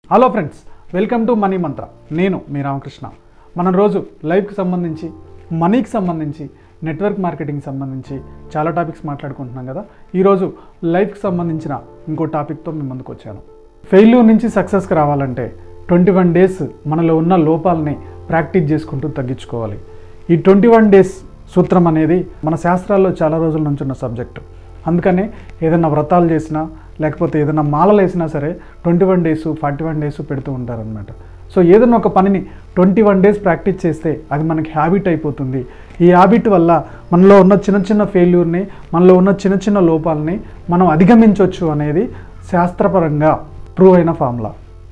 hello friends welcome to money mantra నేను మీ రామకృష్ణ మనం రోజు లైఫ్కి సంబంధించి మనీకి సంబంధించి నెట్వర్క్ మార్కెటింగ్ సంబంధించి చాలా టాపిక్స్ మాట్లాడుకుంటున్నాం కదా ఈరోజు లైఫ్కి సంబంధించిన ఇంకో టాపిక్తో మీ ముందుకు వచ్చాను ఫెయిల్యూర్ నుంచి సక్సెస్కి రావాలంటే ట్వంటీ వన్ డేస్ మనలో ఉన్న లోపాలని ప్రాక్టీస్ చేసుకుంటూ తగ్గించుకోవాలి ఈ ట్వంటీ వన్ డేస్ సూత్రం అనేది మన శాస్త్రాల్లో చాలా రోజుల నుంచి ఉన్న సబ్జెక్టు అందుకనే ఏదైనా వ్రతాలు చేసినా లేకపోతే ఏదైనా మాలలు వేసినా సరే twenty one days forty one days పెడుతూ ఉంటారనమాట సో ఏదైనా ఒక పనిని ట్వంటీ వన్ డేస్ ప్రాక్టీస్ చేస్తే అది మనకి హ్యాబిట్ అయిపోతుంది ఈ హ్యాబిట్ వల్ల మనలో ఉన్న చిన్న చిన్న ఫెయిల్యూర్ని మనలో ఉన్న చిన్న చిన్న లోపాలని మనం అధిగమించవచ్చు అనేది శాస్త్రపరంగా ప్రూవ్ అయిన ఫార్ములా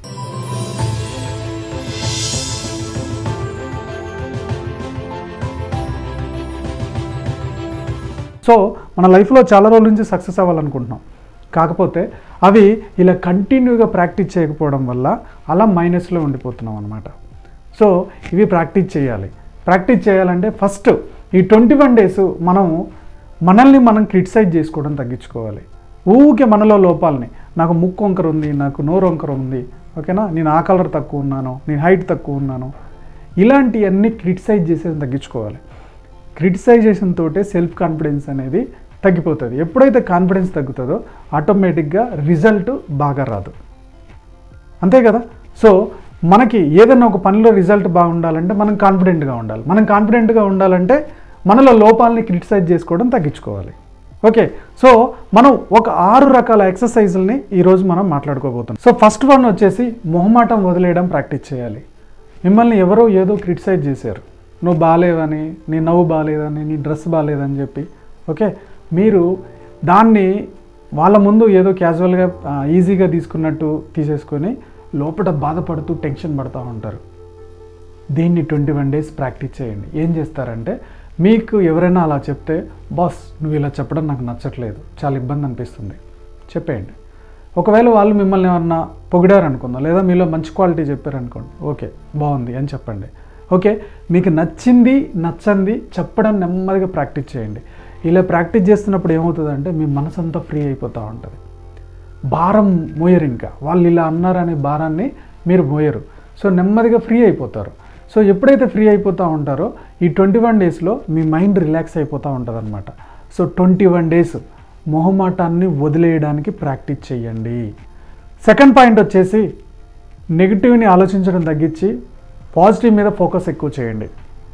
సో మన లైఫ్లో చాలా రోజుల నుంచి సక్సెస్ అవ్వాలనుకుంటున్నాం కాకపోతే అవి ఇలా కంటిన్యూగా ప్రాక్టీస్ చేయకపోవడం వల్ల అలా మైనస్లో ఉండిపోతున్నాం అనమాట సో ఇవి ప్రాక్టీస్ చేయాలి ప్రాక్టీస్ చేయాలంటే ఫస్ట్ ఈ ట్వంటీ వన్ డేస్ మనం మనల్ని మనం క్రిటిసైజ్ చేసుకోవడం తగ్గించుకోవాలి ఊకే మనలో లోపాలని నాకు ముక్కు వంకర ఉంది నాకు నోరు వంకర ఉంది ఓకేనా నేను ఆ కలర్ తక్కువ ఉన్నాను నేను హైట్ తక్కువ ఉన్నాను ఇలాంటివన్నీ క్రిటిసైజ్ చేసేది తగ్గించుకోవాలి క్రిటిసైజేషన్ తోటే సెల్ఫ్ కాన్ఫిడెన్స్ అనేది తగ్గిపోతుంది ఎప్పుడైతే కాన్ఫిడెన్స్ తగ్గుతుందో ఆటోమేటిక్గా రిజల్ట్ బాగా రాదు అంతే కదా సో మనకి ఏదైనా ఒక పనిలో రిజల్ట్ బాగుండాలంటే మనం కాన్ఫిడెంట్గా ఉండాలి మనం కాన్ఫిడెంట్గా ఉండాలంటే మనలో లోపాలని క్రిటిసైజ్ చేసుకోవడం తగ్గించుకోవాలి ఓకే సో మనం ఒక ఆరు రకాల ఎక్సర్సైజుల్ని ఈరోజు మనం మాట్లాడుకోబోతున్నాం సో ఫస్ట్ వన్ వచ్చేసి మొహమాటం వదిలేయడం ప్రాక్టీస్ చేయాలి మిమ్మల్ని ఎవరో ఏదో క్రిటిసైజ్ చేశారు నువ్వు బాగాలేదని నీ నవ్వు బాగాలేదని నీ డ్రెస్ బాగాలేదని చెప్పి ఓకే మీరు దాన్ని వాళ్ళ ముందు ఏదో క్యాజువల్గా ఈజీగా తీసుకున్నట్టు తీసేసుకొని లోపల బాధపడుతూ టెన్షన్ పడుతూ ఉంటారు దీన్ని ట్వంటీ వన్ డేస్ ప్రాక్టీస్ చేయండి ఏం చేస్తారంటే మీకు ఎవరైనా అలా చెప్తే బాస్ నువ్వు ఇలా చెప్పడం నాకు నచ్చట్లేదు చాలా ఇబ్బంది అనిపిస్తుంది చెప్పేయండి ఒకవేళ వాళ్ళు మిమ్మల్ని ఏమన్నా పొగిడారు అనుకుందాం లేదా మీలో మంచి క్వాలిటీ చెప్పారు అనుకోండి ఓకే బాగుంది అని చెప్పండి ఓకే మీకు నచ్చింది నచ్చంది చెప్పడం నెమ్మదిగా ప్రాక్టీస్ చేయండి ఇలా ప్రాక్టీస్ చేస్తున్నప్పుడు ఏమవుతుందంటే మీ మనసు అంతా ఫ్రీ అయిపోతూ ఉంటుంది భారం మోయరు ఇంకా వాళ్ళు ఇలా అన్నారనే భారాన్ని మీరు మోయరు సో నెమ్మదిగా ఫ్రీ అయిపోతారు సో ఎప్పుడైతే ఫ్రీ అయిపోతూ ఉంటారో ఈ ట్వంటీ వన్ డేస్లో మీ మైండ్ రిలాక్స్ అయిపోతూ ఉంటుంది అనమాట సో ట్వంటీ వన్ డేస్ మొహమాటాన్ని వదిలేయడానికి ప్రాక్టీస్ చేయండి సెకండ్ పాయింట్ వచ్చేసి నెగిటివ్ని ఆలోచించడం తగ్గించి పాజిటివ్ మీద ఫోకస్ ఎక్కువ చేయండి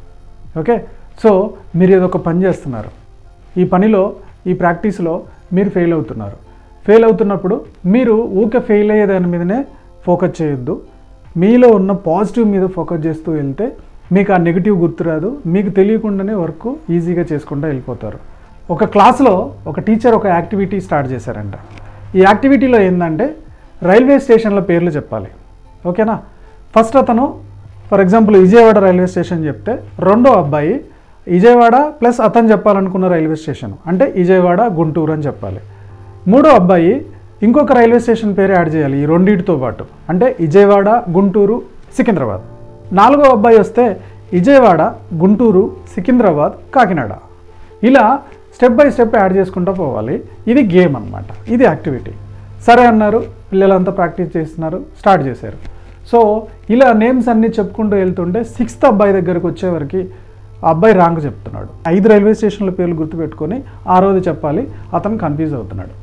ఓకే సో మీరు ఏదో ఒక పని చేస్తున్నారు ఈ పనిలో ఈ ప్రాక్టీస్లో మీరు ఫెయిల్ అవుతున్నారు ఫెయిల్ అవుతున్నప్పుడు మీరు ఊకే ఫెయిల్ అయ్యే దాని మీదనే ఫోకస్ చేయొద్దు మీలో ఉన్న పాజిటివ్ మీద ఫోకస్ చేస్తూ వెళ్తే మీకు ఆ నెగిటివ్ గుర్తురాదు మీకు తెలియకుండానే వర్క్ ఈజీగా చేసుకుంటూ వెళ్ళిపోతారు ఒక క్లాస్లో ఒక టీచర్ ఒక యాక్టివిటీ స్టార్ట్ చేశారంట ఈ యాక్టివిటీలో ఏంటంటే రైల్వే స్టేషన్ల పేర్లు చెప్పాలి ఓకేనా ఫస్ట్ అతను for example Vijayawada railway station చెప్తే రెండో అబ్బాయి విజయవాడ ప్లస్ అతను చెప్పాలనుకున్న రైల్వే స్టేషన్ అంటే విజయవాడ గుంటూరు అని చెప్పాలి మూడో అబ్బాయి ఇంకొక రైల్వే స్టేషన్ పేరు యాడ్ చేయాలి ఈ రెండింటితో పాటు అంటే విజయవాడ గుంటూరు సికింద్రాబాద్ నాలుగో అబ్బాయి వస్తే విజయవాడ గుంటూరు సికింద్రాబాద్ కాకినాడ ఇలా స్టెప్ బై స్టెప్ యాడ్ చేసుకుంటూ పోవాలి ఇది గేమ్ అనమాట ఇది యాక్టివిటీ సరే అన్నారు పిల్లలంతా ప్రాక్టీస్ చేస్తున్నారు స్టార్ట్ చేశారు సో ఇలా నేమ్స్ అన్నీ చెప్పుకుంటూ వెళ్తుంటే సిక్స్త్ అబ్బాయి దగ్గరకు వచ్చేవరకు ఆ అబ్బాయి రాంగ్ చెప్తున్నాడు ఐదు రైల్వే స్టేషన్ల పేర్లు గుర్తుపెట్టుకొని ఆ రోజు చెప్పాలి అతను కన్ఫ్యూజ్ అవుతున్నాడు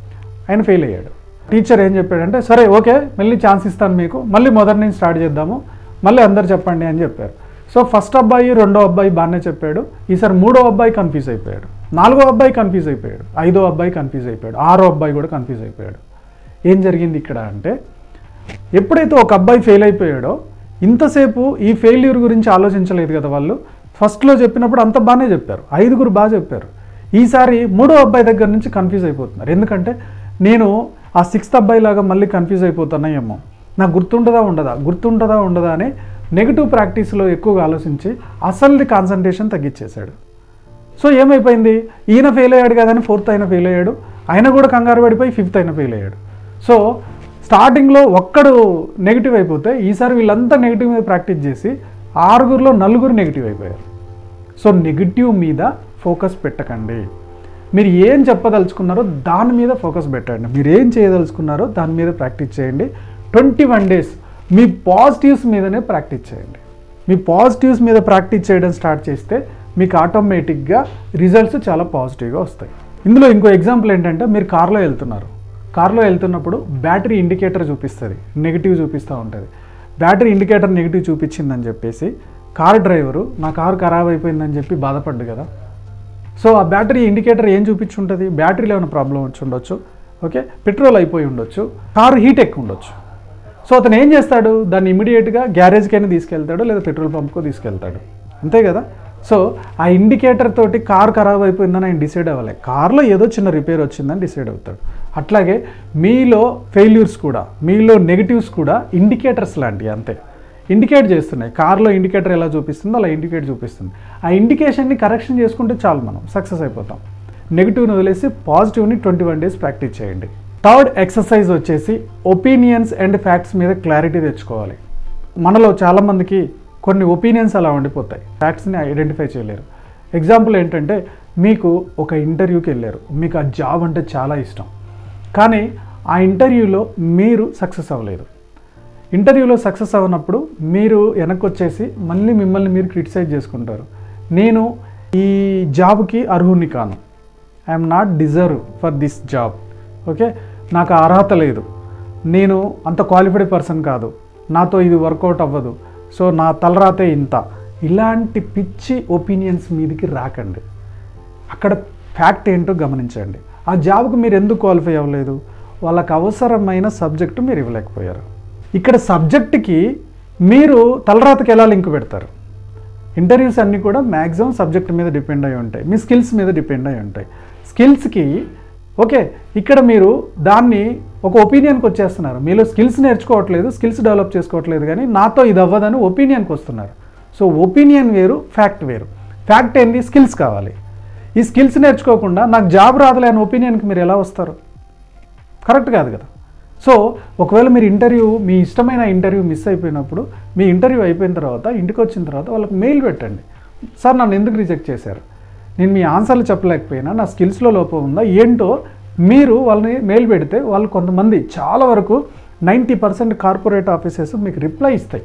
ఆయన ఫెయిల్ అయ్యాడు టీచర్ ఏం చెప్పాడంటే సరే ఓకే మళ్ళీ ఛాన్స్ ఇస్తాను మీకు మళ్ళీ మొదటి నుంచి స్టార్ట్ చేద్దాము మళ్ళీ అందరు చెప్పండి అని చెప్పారు సో ఫస్ట్ అబ్బాయి రెండో అబ్బాయి బాగానే చెప్పాడు ఈసారి మూడో అబ్బాయి కన్ఫ్యూజ్ అయిపోయాడు నాలుగో అబ్బాయి కన్ఫ్యూజ్ అయిపోయాడు ఐదో అబ్బాయి కన్ఫ్యూజ్ అయిపోయాడు ఆరో అబ్బాయి కూడా కన్ఫ్యూజ్ అయిపోయాడు ఏం జరిగింది ఇక్కడ అంటే ఎప్పుడైతే ఒక అబ్బాయి ఫెయిల్ అయిపోయాడో ఇంతసేపు ఈ ఫెయిల్యూర్ గురించి ఆలోచించలేదు కదా వాళ్ళు ఫస్ట్లో చెప్పినప్పుడు అంత బాగానే చెప్పారు ఐదుగురు బాగా చెప్పారు ఈసారి మూడో అబ్బాయి దగ్గర నుంచి కన్ఫ్యూజ్ అయిపోతున్నారు ఎందుకంటే నేను ఆ సిక్స్త్ అబ్బాయి లాగా మళ్ళీ కన్ఫ్యూజ్ అయిపోతున్నాయేమో నాకు గుర్తుండదా ఉండదా గుర్తుండదా ఉండదా అని నెగిటివ్ ప్రాక్టీస్లో ఎక్కువగా ఆలోచించి అసలుది కాన్సన్ట్రేషన్ తగ్గించేశాడు సో ఏమైపోయింది ఈయన ఫెయిల్ అయ్యాడు కదని ఫోర్త్ అయినా ఫెయిల్ అయ్యాడు ఆయన కూడా కంగారు పడిపోయి ఫిఫ్త్ అయినా ఫెయిల్ అయ్యాడు సో స్టార్టింగ్లో ఒక్కడు నెగిటివ్ అయిపోతే ఈసారి వీళ్ళంతా నెగిటివ్ మీద ప్రాక్టీస్ చేసి ఆరుగురిలో నలుగురు నెగిటివ్ అయిపోయారు సో నెగిటివ్ మీద ఫోకస్ పెట్టకండి మీరు ఏం చెప్పదలుచుకున్నారో దాని మీద ఫోకస్ పెట్టండి మీరు ఏం చేయదలుచుకున్నారో దాని మీద ప్రాక్టీస్ చేయండి ట్వంటీ వన్ డేస్ మీ పాజిటివ్స్ మీదనే ప్రాక్టీస్ చేయండి మీ పాజిటివ్స్ మీద ప్రాక్టీస్ చేయడం స్టార్ట్ చేస్తే మీకు ఆటోమేటిక్గా రిజల్ట్స్ చాలా పాజిటివ్గా వస్తాయి ఇందులో ఇంకో ఎగ్జాంపుల్ ఏంటంటే మీరు కార్లో వెళ్తున్నారు కార్లో వెళ్తున్నప్పుడు బ్యాటరీ ఇండికేటర్ చూపిస్తుంది నెగిటివ్ చూపిస్తూ ఉంటుంది బ్యాటరీ ఇండికేటర్ నెగిటివ్ చూపించిందని చెప్పేసి కార్ డ్రైవరు నా కారు ఖరాబ్ అయిపోయిందని చెప్పి బాధపడ్డు కదా సో ఆ బ్యాటరీ ఇండికేటర్ ఏం చూపించుంటుంది బ్యాటరీలో ఏమైనా ప్రాబ్లం వచ్చి ఉండొచ్చు ఓకే పెట్రోల్ అయిపోయి ఉండొచ్చు కారు హీట్ ఎక్కువ ఉండొచ్చు సో అతను ఏం చేస్తాడు దాన్ని ఇమీడియట్గా గ్యారేజ్కైనా తీసుకెళ్తాడు లేదా పెట్రోల్ పంప్కో తీసుకెళ్తాడు అంతే కదా సో ఆ ఇండికేటర్ తోటి కార్ ఖరాబ్ అయిపోయిందని ఆయన డిసైడ్ అవ్వాలి కార్లో ఏదో చిన్న రిపేర్ వచ్చిందని డిసైడ్ అవుతాడు అట్లాగే మీలో ఫెయిల్యూర్స్ కూడా మీలో నెగిటివ్స్ కూడా ఇండికేటర్స్ లాంటివి అంతే ఇండికేట్ చేస్తున్నాయి కార్లో ఇండికేటర్ ఎలా చూపిస్తుందో అలా ఇండికేట్ చూపిస్తుంది ఆ ఇండికేషన్ని కరెక్షన్ చేసుకుంటే చాలు మనం సక్సెస్ అయిపోతాం నెగిటివ్ని వదిలేసి పాజిటివ్ని ట్వంటీ వన్ డేస్ ప్రాక్టీస్ చేయండి థర్డ్ ఎక్సర్సైజ్ వచ్చేసి ఒపీనియన్స్ అండ్ ఫ్యాక్ట్స్ మీద క్లారిటీ తెచ్చుకోవాలి మనలో చాలామందికి కొన్ని ఒపీనియన్స్ అలా ఉండిపోతాయి ఫ్యాక్ట్స్ని ఐడెంటిఫై చేయలేరు ఎగ్జాంపుల్ ఏంటంటే మీకు ఒక ఇంటర్వ్యూకి వెళ్ళారు మీకు ఆ జాబ్ అంటే చాలా ఇష్టం కానీ ఆ ఇంటర్వ్యూలో మీరు సక్సెస్ అవ్వలేదు ఇంటర్వ్యూలో సక్సెస్ అవ్వనప్పుడు మీరు వెనక్కి వచ్చేసి మళ్ళీ మిమ్మల్ని మీరు క్రిటిసైజ్ చేసుకుంటారు నేను ఈ జాబ్కి అర్హుని కాను I'm not deserve for this job okay నాకు ఆ అర్హత లేదు నేను అంత క్వాలిఫైడ్ పర్సన్ కాదు నాతో ఇది వర్కౌట్ అవ్వదు సో నా తలరాతే ఇంత ఇలాంటి పిచ్చి ఒపీనియన్స్ మీదికి రాకండి అక్కడ ఫ్యాక్ట్ ఏంటో గమనించండి ఆ జాబ్కి మీరు ఎందుకు క్వాలిఫై అవ్వలేదు వాళ్ళకి అవసరమైన సబ్జెక్టు మీరు ఇవ్వలేకపోయారు ఇక్కడ సబ్జెక్ట్కి మీరు తలరాతకి ఎలా లింక్ పెడతారు ఇంటర్వ్యూస్ అన్నీ కూడా మ్యాక్సిమం సబ్జెక్ట్ మీద డిపెండ్ అయి ఉంటాయి మీ స్కిల్స్ మీద డిపెండ్ అయి ఉంటాయి స్కిల్స్కి ఓకే ఇక్కడ మీరు దాన్ని ఒక ఒపీనియన్కి వచ్చేస్తున్నారు మీలో స్కిల్స్ నేర్చుకోవట్లేదు స్కిల్స్ డెవలప్ చేసుకోవట్లేదు కానీ నాతో ఇది అవ్వదని ఒపీనియన్కి వస్తున్నారు సో ఒపీనియన్ వేరు ఫ్యాక్ట్ వేరు ఫ్యాక్ట్ ఏంటి స్కిల్స్ కావాలి ఈ స్కిల్స్ నేర్చుకోకుండా నాకు జాబ్ రాదులే అని ఒపీనియన్కి మీరు ఎలా వస్తారు కరెక్ట్ కాదు కదా సో ఒకవేళ మీరు ఇంటర్వ్యూ మీ ఇష్టమైన ఇంటర్వ్యూ మిస్ అయిపోయినప్పుడు మీ ఇంటర్వ్యూ అయిపోయిన తర్వాత ఇంటికి వచ్చిన తర్వాత వాళ్ళకి మెయిల్ పెట్టండి సార్ నన్ను ఎందుకు రిజెక్ట్ చేశారు నేను మీ ఆన్సర్లు చెప్పలేకపోయినా నా స్కిల్స్లో లోపం ఉందా ఏంటో మీరు వాళ్ళని మెయిల్ పెడితే వాళ్ళు కొంతమంది చాలా వరకు నైంటీ పర్సెంట్ కార్పొరేట్ ఆఫీసెస్ మీకు రిప్లై ఇస్తాయి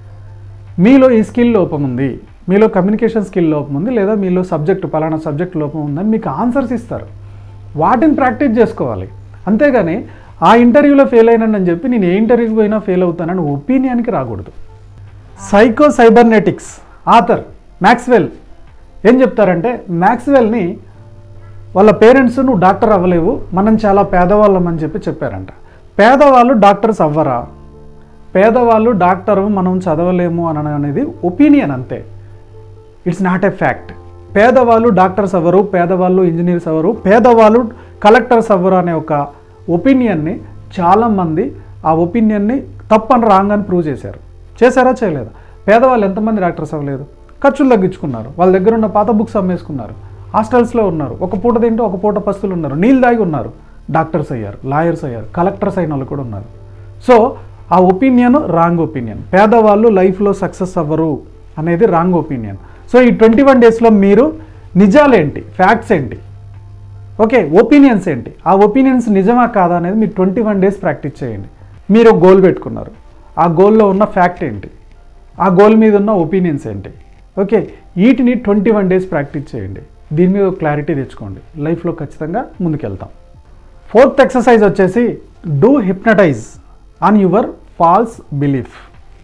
మీలో ఈ స్కిల్ లోపం ఉంది మీలో కమ్యూనికేషన్ స్కిల్ లోపం ఉంది లేదా మీలో సబ్జెక్ట్ పలానా సబ్జెక్ట్ లోపం ఉందని మీకు ఆన్సర్స్ ఇస్తారు వాటిని ప్రాక్టీస్ చేసుకోవాలి అంతేగాని ఆ ఇంటర్వ్యూలో ఫెయిల్ అయినానని చెప్పి నేను ఏ ఇంటర్వ్యూకి పోయినా ఫెయిల్ అవుతానని ఒపీనియన్కి రాకూడదు సైకో సైబర్నెటిక్స్ ఆథర్ మ్యాక్స్వెల్ ఏం చెప్తారంటే మ్యాక్స్వెల్ని వాళ్ళ పేరెంట్స్ నువ్వు డాక్టర్ అవ్వలేవు మనం చాలా పేదవాళ్ళం అని చెప్పి చెప్పారంట పేదవాళ్ళు డాక్టర్స్ అవ్వరా పేదవాళ్ళు డాక్టర్ మనం చదవలేము అని అనేది ఒపీనియన్ అంతే ఇట్స్ నాట్ ఎ ఫ్యాక్ట్ పేదవాళ్ళు డాక్టర్స్ అవ్వరు పేదవాళ్ళు ఇంజనీర్స్ అవ్వరు పేదవాళ్ళు కలెక్టర్స్ అవ్వరు అనే ఒక ఒపీనియన్ని చాలామంది ఆ ఒపీనియన్ని తప్పని రాంగ్ అని ప్రూవ్ చేశారు చేశారా చేయలేదా పేదవాళ్ళు ఎంతమంది డాక్టర్స్ అవ్వలేదు ఖర్చులు తగ్గించుకున్నారు వాళ్ళ దగ్గర ఉన్న పాత బుక్స్ అమ్మేసుకున్నారు హాస్టల్స్లో ఉన్నారు ఒక పూట తింటూ ఒక పూట పస్తులు ఉన్నారు నీళ్ళు దాగి ఉన్నారు డాక్టర్స్ అయ్యారు లాయర్స్ అయ్యారు కలెక్టర్స్ అయిన వాళ్ళు కూడా ఉన్నారు సో ఆ ఒపీనియన్ రాంగ్ ఒపీనియన్ పేదవాళ్ళు లైఫ్లో సక్సెస్ అవ్వరు అనేది రాంగ్ ఒపీనియన్ సో ఈ ట్వంటీ వన్ డేస్లో మీరు నిజాలేంటి ఫ్యాక్ట్స్ ఏంటి ఓకే ఒపీనియన్స్ ఏంటి ఆ ఒపీనియన్స్ నిజమా కాదా అనేది మీరు ట్వంటీ వన్ డేస్ ప్రాక్టీస్ చేయండి మీరు ఒక గోల్ పెట్టుకున్నారు ఆ గోల్లో ఉన్న ఫ్యాక్ట్ ఏంటి ఆ గోల్ మీద ఉన్న ఒపీనియన్స్ ఏంటి ఓకే వీటిని ట్వంటీ వన్ డేస్ ప్రాక్టీస్ చేయండి దీని మీద క్లారిటీ తెచ్చుకోండి లైఫ్లో ఖచ్చితంగా ముందుకెళ్తాం ఫోర్త్ ఎక్సర్సైజ్ వచ్చేసి do hypnotise on your false belief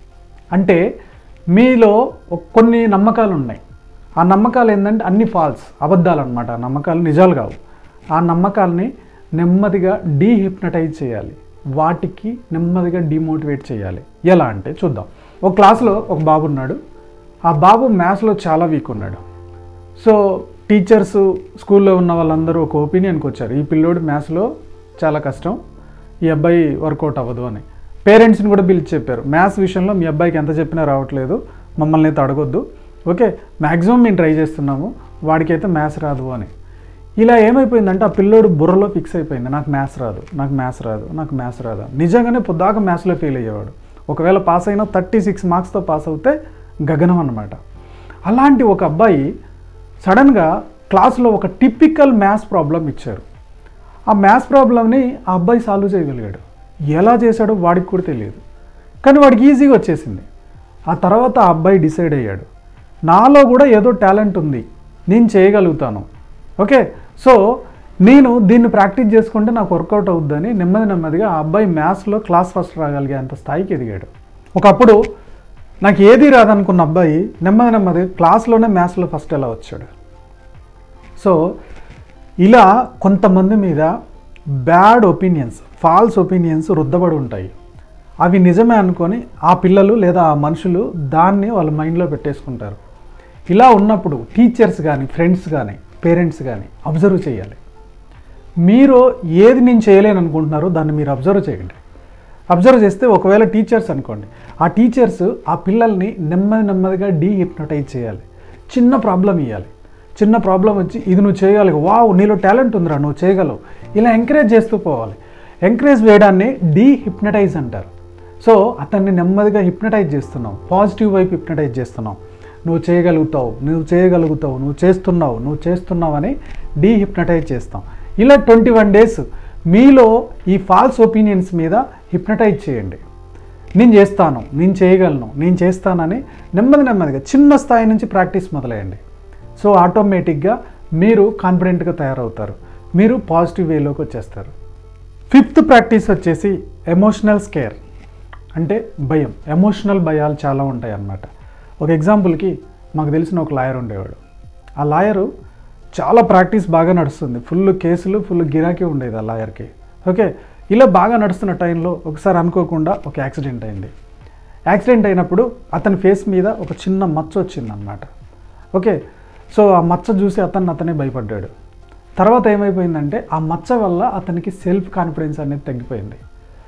అంటే మీలో ఒక- కొన్ని నమ్మకాలు ఉన్నాయి ఆ నమ్మకాలు ఏంటంటే అన్ని ఫాల్స్ అబద్ధాలు అనమాట ఆ నమ్మకాలు నిజాలు కావు ఆ నమ్మకాలని నెమ్మదిగా డీహిప్నటైజ్ చేయాలి వాటికి నెమ్మదిగా డిమోటివేట్ చేయాలి ఎలా అంటే చూద్దాం ఒక క్లాస్లో ఒక బాబు ఉన్నాడు ఆ బాబు మ్యాథ్స్లో చాలా వీక్ ఉన్నాడు సో టీచర్స్ స్కూల్లో ఉన్న వాళ్ళందరూ ఒక ఒపీనియన్కి వచ్చారు ఈ పిల్లోడు మ్యాథ్స్లో చాలా కష్టం ఈ అబ్బాయి వర్కౌట్ అవ్వదు అని పేరెంట్స్ని కూడా పిలిచి చెప్పారు మ్యాథ్స్ విషయంలో మీ అబ్బాయికి ఎంత చెప్పినా రావట్లేదు మమ్మల్ని అయితే అడగొద్దు ఓకే మ్యాక్సిమం మేము ట్రై చేస్తున్నాము వాడికైతే మ్యాథ్స్ రాదు అని ఇలా ఏమైపోయిందంటే ఆ పిల్లోడు బుర్రలో ఫిక్స్ అయిపోయింది నాకు మ్యాథ్స్ రాదు నాకు మ్యాథ్స్ రాదు నాకు మ్యాథ్స్ రాదు నిజంగానే పొద్దాక మ్యాథ్స్లో ఫెయిల్ అయ్యేవాడు ఒకవేళ పాస్ అయినా థర్టీ సిక్స్ మార్క్స్తో పాస్ అవుతే గగనం అన్నమాట అలాంటి ఒక అబ్బాయి సడన్గా క్లాస్లో ఒక టిపికల్ మ్యాథ్స్ ప్రాబ్లం ఇచ్చారు ఆ మ్యాథ్స్ ప్రాబ్లమ్ని ఆ అబ్బాయి సాల్వ్ చేయగలిగాడు ఎలా చేశాడో వాడికి కూడా తెలియదు కానీ వాడికి ఈజీగా వచ్చేసింది ఆ తర్వాత ఆ అబ్బాయి డిసైడ్ అయ్యాడు నాలో కూడా ఏదో టాలెంట్ ఉంది నేను చేయగలుగుతాను ఓకే సో నేను దీన్ని ప్రాక్టీస్ చేసుకుంటే నాకు వర్కౌట్ అవుద్దని నెమ్మది నెమ్మదిగా ఆ అబ్బాయి మ్యాథ్స్లో క్లాస్ ఫస్ట్ రాగలిగే అంత స్థాయికి ఎదిగాడు ఒకప్పుడు నాకు ఏది రాదనుకున్న అబ్బాయి నెమ్మది నెమ్మది క్లాస్లోనే మ్యాథ్స్లో ఫస్ట్ ఎలా వచ్చాడు సో ఇలా కొంతమంది మీద బ్యాడ్ ఒపీనియన్స్ ఫాల్స్ ఒపీనియన్స్ రుద్దబడి ఉంటాయి అవి నిజమే అనుకొని ఆ పిల్లలు లేదా ఆ మనుషులు దాన్ని వాళ్ళ మైండ్లో పెట్టేసుకుంటారు ఇలా ఉన్నప్పుడు టీచర్స్ కానీ ఫ్రెండ్స్ కానీ పేరెంట్స్ కానీ అబ్జర్వ్ చేయాలి మీరు ఏది నేను చేయలేను అనుకుంటున్నారో దాన్ని మీరు అబ్జర్వ్ చేయండి అబ్జర్వ్ చేస్తే ఒకవేళ టీచర్స్ అనుకోండి ఆ టీచర్స్ ఆ పిల్లల్ని నెమ్మది నెమ్మదిగా డీ హిప్నటైజ్ చేయాలి చిన్న ప్రాబ్లం ఇవ్వాలి చిన్న ప్రాబ్లం వచ్చి ఇది నువ్వు చేయగలవు వావ్ నీలో టాలెంట్ ఉందిరా నువ్వు చేయగలవు ఇలా ఎంకరేజ్ చేస్తూ పోవాలి ఎంకరేజ్ వేయడాన్ని డీ హిప్నటైజ్ అంటారు సో అతన్ని నెమ్మదిగా హిప్నటైజ్ చేస్తున్నావు పాజిటివ్ వైపు హిప్నటైజ్ చేస్తున్నావు నువ్వు చేయగలుగుతావు నువ్వు చేయగలుగుతావు నువ్వు చేస్తున్నావు నువ్వు చేస్తున్నావు అని డీ హిప్నటైజ్ చేస్తాం ఇలా ట్వంటీ వన్ డేస్ మీలో ఈ ఫాల్స్ ఒపీనియన్స్ మీద హిప్నటైజ్ చేయండి నేను చేస్తాను నేను చేయగలను నేను చేస్తానని నెమ్మది నెమ్మదిగా చిన్న స్థాయి నుంచి ప్రాక్టీస్ మొదలయ్యండి సో ఆటోమేటిక్గా మీరు కాన్ఫిడెంట్గా తయారవుతారు మీరు పాజిటివ్ వేలోకి వచ్చేస్తారు ఫిఫ్త్ ప్రాక్టీస్ వచ్చేసి ఎమోషనల్ స్కేర్ అంటే భయం ఎమోషనల్ భయాలు చాలా ఉంటాయి అన్నమాట ఒక ఎగ్జాంపుల్కి మాకు తెలిసిన ఒక లాయర్ ఉండేవాడు ఆ లాయరు చాలా ప్రాక్టీస్ బాగా నడుస్తుంది ఫుల్ కేసులు ఫుల్ గిరాకీ ఉండేది ఆ లాయర్కి ఓకే ఇలా బాగా నడుస్తున్న టైంలో ఒకసారి అనుకోకుండా ఒక యాక్సిడెంట్ అయింది యాక్సిడెంట్ అయినప్పుడు అతని ఫేస్ మీద ఒక చిన్న మచ్చ వచ్చిందనమాట ఓకే సో ఆ మచ్చ చూసి అతన్ని అతనే భయపడ్డాడు తర్వాత ఏమైపోయిందంటే ఆ మచ్చ వల్ల అతనికి సెల్ఫ్ కాన్ఫిడెన్స్ అనేది తగ్గిపోయింది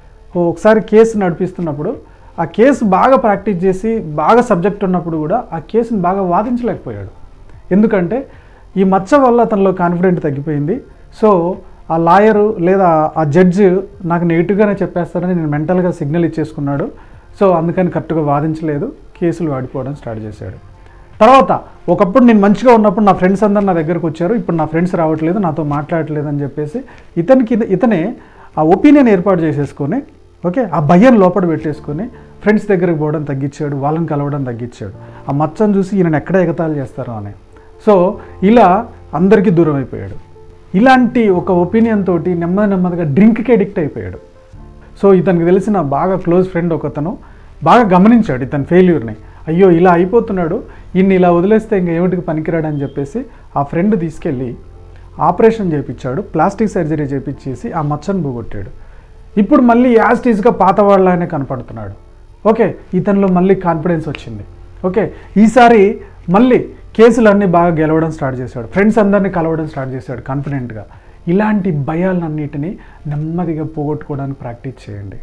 ఓ ఒకసారి కేసు నడిపిస్తున్నప్పుడు ఆ కేసు బాగా ప్రాక్టీస్ చేసి బాగా సబ్జెక్ట్ ఉన్నప్పుడు కూడా ఆ కేసుని బాగా వాదించలేకపోయాడు ఎందుకంటే ఈ మచ్చ వల్ల అతనిలో కాన్ఫిడెంట్ తగ్గిపోయింది సో ఆ లాయరు లేదా ఆ జడ్జి నాకు నెగిటివ్గానే చెప్పేస్తారని నేను మెంటల్గా సిగ్నల్ ఇచ్చేసుకున్నాడు సో అందుకని కరెక్ట్గా వాదించలేదు కేసులు వాడిపోవడం స్టార్ట్ చేశాడు తర్వాత ఒకప్పుడు నేను మంచిగా ఉన్నప్పుడు నా ఫ్రెండ్స్ అందరు నా దగ్గరకు వచ్చారు ఇప్పుడు నా ఫ్రెండ్స్ రావట్లేదు నాతో మాట్లాడట్లేదు అని చెప్పేసి ఇతనికి ఇతనే ఆ ఒపీనియన్ ఏర్పాటు చేసేసుకొని ఓకే ఆ భయం లోపల పెట్టేసుకొని ఫ్రెండ్స్ దగ్గరికి పోవడం తగ్గించాడు వాళ్ళని కలవడం తగ్గించాడు ఆ మచ్చను చూసి ఈయన ఎక్కడ ఎగతాళి చేస్తారో అని సో ఇలా అందరికీ దూరం అయిపోయాడు ఇలాంటి ఒక ఒపీనియన్ తోటి నెమ్మది నెమ్మదిగా డ్రింక్కి అడిక్ట్ అయిపోయాడు సో ఇతనికి తెలిసిన బాగా క్లోజ్ ఫ్రెండ్ ఒకతను బాగా గమనించాడు ఇతని ఫెయిల్యూర్ని అయ్యో ఇలా అయిపోతున్నాడు ఇన్ని ఇలా వదిలేస్తే ఇంకా ఏమిటికి పనికిరాడు అని చెప్పేసి ఆ ఫ్రెండ్ తీసుకెళ్ళి ఆపరేషన్ చేయించాడు ప్లాస్టిక్ సర్జరీ చేయించేసి ఆ మచ్చను పోగొట్టాడు ఇప్పుడు మళ్ళీ యాస్టీస్గా పాత వాళ్ళనే కనపడుతున్నాడు ఓకే ఇతనిలో మళ్ళీ కాన్ఫిడెన్స్ వచ్చింది ఓకే ఈసారి మళ్ళీ కేసులన్నీ బాగా గెలవడం స్టార్ట్ చేశాడు ఫ్రెండ్స్ అందరినీ కలవడం స్టార్ట్ చేశాడు కాన్ఫిడెంట్గా ఇలాంటి భయాలన్నిటినీ నెమ్మదిగా పోగొట్టుకోవడానికి ప్రాక్టీస్ చేయండి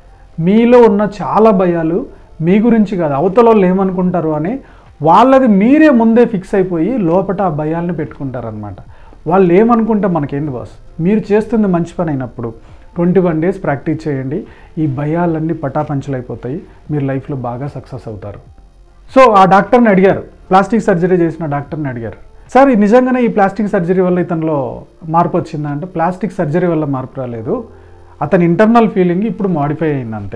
మీలో ఉన్న చాలా భయాలు మీ గురించి కాదు అవతల వాళ్ళు ఏమనుకుంటారు అని వాళ్ళది మీరే ముందే ఫిక్స్ అయిపోయి లోపల ఆ భయాల్ని పెట్టుకుంటారనమాట వాళ్ళు ఏమనుకుంటే మనకేంటి బాస్ మీరు చేస్తుంది మంచి పని అయినప్పుడు ట్వంటీ వన్ డేస్ ప్రాక్టీస్ చేయండి ఈ భయాలన్నీ పటాపంచలైపోతాయి మీరు లైఫ్లో బాగా సక్సెస్ అవుతారు సో ఆ డాక్టర్ని అడిగారు ప్లాస్టిక్ సర్జరీ చేసిన డాక్టర్ని అడిగారు సార్ ఇది నిజంగానే ఈ ప్లాస్టిక్ సర్జరీ వల్ల ఇతనిలో మార్పు వచ్చిందా అంటే ప్లాస్టిక్ సర్జరీ వల్ల మార్పు రాలేదు అతని ఇంటర్నల్ ఫీలింగ్ ఇప్పుడు మాడిఫై అయింది అంతే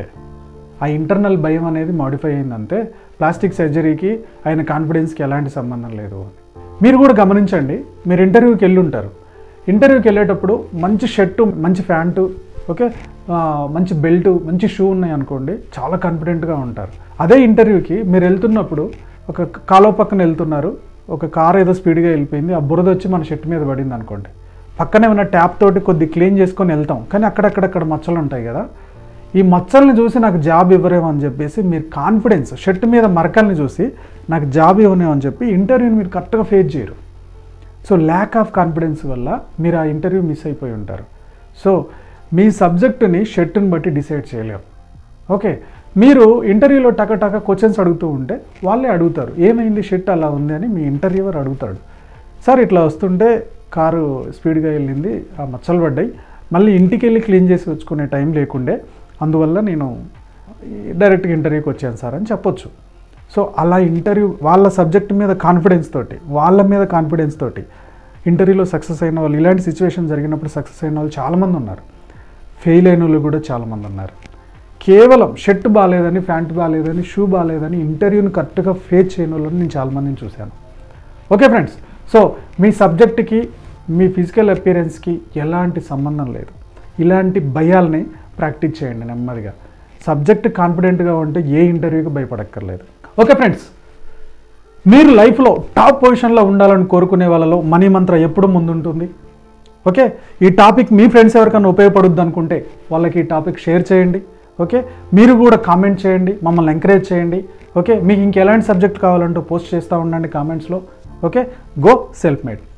ఆ ఇంటర్నల్ భయం అనేది మాడిఫై అయిందంతే ప్లాస్టిక్ సర్జరీకి ఆయన కాన్ఫిడెన్స్కి ఎలాంటి సంబంధం లేదు అని మీరు కూడా గమనించండి మీరు ఇంటర్వ్యూకి వెళ్ళి ఉంటారు ఇంటర్వ్యూకి వెళ్ళేటప్పుడు మంచి షర్టు మంచి ప్యాంటు ఓకే ఆ, మంచి బెల్ట్ మంచి షూ ఉన్నాయి అనుకోండి చాలా కాన్ఫిడెంట్గా ఉంటారు అదే ఇంటర్వ్యూకి మీరు వెళ్తున్నప్పుడు ఒక కాలువ పక్కన వెళ్తున్నారు ఒక కార్ ఏదో స్పీడ్గా వెళ్ళిపోయింది ఆ బురద వచ్చి మన షర్ట్ మీద పడింది అనుకోండి పక్కనే ఉన్న ట్యాప్ తోటి కొద్ది క్లీన్ చేసుకొని వెళ్తాం కానీ అక్కడక్కడక్కడ మచ్చలు ఉంటాయి కదా ఈ మచ్చల్ని చూసి నాకు జాబ్ ఇవ్వరేమో అని చెప్పేసి మీరు కాన్ఫిడెన్స్ షర్ట్ మీద మరకల్ని చూసి నాకు జాబ్ ఇవ్వనేమో అని చెప్పి ఇంటర్వ్యూని మీరు కరెక్ట్గా ఫేస్ చేయరు సో ల్యాక్ ఆఫ్ కాన్ఫిడెన్స్ వల్ల మీరు ఆ ఇంటర్వ్యూ మిస్ అయిపోయి ఉంటారు సో మీ సబ్జెక్టుని షర్టుని బట్టి డిసైడ్ చేయలేరు ఓకే మీరు ఇంటర్వ్యూలో టక టక క్వశ్చన్స్ అడుగుతూ ఉంటే వాళ్ళే అడుగుతారు ఏమైంది షర్ట్ అలా ఉంది అని మీ ఇంటర్వ్యూవర్ అడుగుతాడు సార్ ఇట్లా వస్తుంటే కారు స్పీడ్గా వెళ్ళింది ఆ మచ్చలు పడ్డాయి మళ్ళీ ఇంటికి వెళ్ళి క్లీన్ చేసి వచ్చుకునే టైం లేకుండే అందువల్ల నేను డైరెక్ట్గా ఇంటర్వ్యూకి వచ్చాను సార్ అని చెప్పొచ్చు సో అలా ఇంటర్వ్యూ వాళ్ళ సబ్జెక్ట్ మీద కాన్ఫిడెన్స్ తోటి వాళ్ళ మీద కాన్ఫిడెన్స్ తోటి ఇంటర్వ్యూలో సక్సెస్ అయిన వాళ్ళు ఇలాంటి సిచ్యువేషన్ జరిగినప్పుడు సక్సెస్ అయిన వాళ్ళు చాలామంది ఉన్నారు ఫెయిల్ అయిన వాళ్ళు కూడా చాలామంది ఉన్నారు కేవలం షర్ట్ బాగాలేదని ప్యాంట్ బాగాలేదని షూ బాగాలేదని ఇంటర్వ్యూని కరెక్ట్గా ఫేస్ చేయని వాళ్ళని నేను చాలామందిని చూశాను ఓకే ఫ్రెండ్స్ సో మీ సబ్జెక్ట్కి మీ ఫిజికల్ అపియరెన్స్కి ఎలాంటి సంబంధం లేదు ఇలాంటి భయాల్ని ప్రాక్టీస్ చేయండి నెమ్మదిగా సబ్జెక్ట్ కాన్ఫిడెంట్గా ఉంటే ఏ ఇంటర్వ్యూకి భయపడక్కర్లేదు ఓకే ఫ్రెండ్స్ మీరు లైఫ్లో టాప్ పొజిషన్లో ఉండాలని కోరుకునే వాళ్ళలో మనీ మంత్ర ఎప్పుడు ముందుంటుంది ఓకే ఈ టాపిక్ మీ ఫ్రెండ్స్ ఎవరికైనా ఉపయోగపడుద్ది అనుకుంటే వాళ్ళకి ఈ టాపిక్ షేర్ చేయండి ఓకే మీరు కూడా కామెంట్ చేయండి మమ్మల్ని ఎంకరేజ్ చేయండి ఓకే మీకు ఇంకెలాంటి సబ్జెక్ట్ కావాలంటూ పోస్ట్ చేస్తూ ఉండండి కామెంట్స్లో ఓకే గో సెల్ఫ్ మేడ్